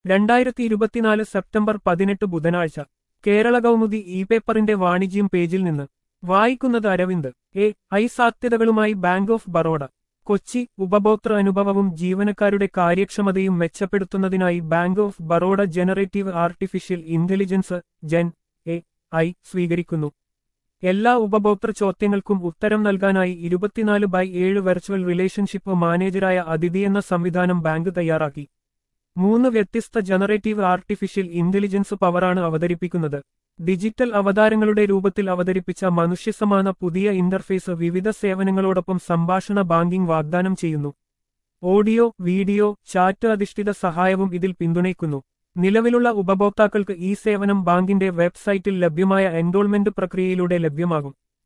രണ്ടായിരത്തി ഇരുപത്തിനാല് സെപ്റ്റംബർ പതിനെട്ട് ബുധനാഴ്ച കേരള കൗമുദി ഇ പേപ്പറിന്റെ വാണിജ്യം പേജിൽ നിന്ന് വായിക്കുന്നത് അരവിന്ദ് എ ഐ സാധ്യതകളുമായി ബാങ്ക് ഓഫ് ബറോഡ കൊച്ചി ഉപഭോക്തൃ അനുഭവവും ജീവനക്കാരുടെ കാര്യക്ഷമതയും മെച്ചപ്പെടുത്തുന്നതിനായി bank of Baroda generative artificial intelligence gen A I സ്വീകരിക്കുന്നു എല്ലാ ഉപഭോക്തൃ ചോദ്യങ്ങൾക്കും ഉത്തരം നൽകാനായി ഇരുപത്തിനാല് ബൈ ഏഴ് വെർച്വൽ റിലേഷൻഷിപ്പ് മാനേജരായ അതിഥി എന്ന സംവിധാനം ബാങ്ക് തയ്യാറാക്കി മൂന്ന് വ്യത്യസ്ത ജനറേറ്റീവ് ആർട്ടിഫിഷ്യൽ ഇന്റലിജൻസ് പവറാണ് അവതരിപ്പിക്കുന്നത് ഡിജിറ്റൽ അവതാരങ്ങളുടെ രൂപത്തിൽ അവതരിപ്പിച്ച മനുഷ്യസമാന പുതിയ ഇന്റർഫേസ് വിവിധ സേവനങ്ങളോടൊപ്പം സംഭാഷണ ബാങ്കിംഗ് വാഗ്ദാനം ചെയ്യുന്നു ഓഡിയോ വീഡിയോ ചാറ്റ് അധിഷ്ഠിത സഹായവും ഇതിൽ പിന്തുണയ്ക്കുന്നു നിലവിലുള്ള ഉപഭോക്താക്കൾക്ക് ഈ സേവനം ബാങ്കിന്റെ വെബ്സൈറ്റിൽ ലഭ്യമായ എൻറോൾമെന്റ് പ്രക്രിയയിലൂടെ ലഭ്യമാകും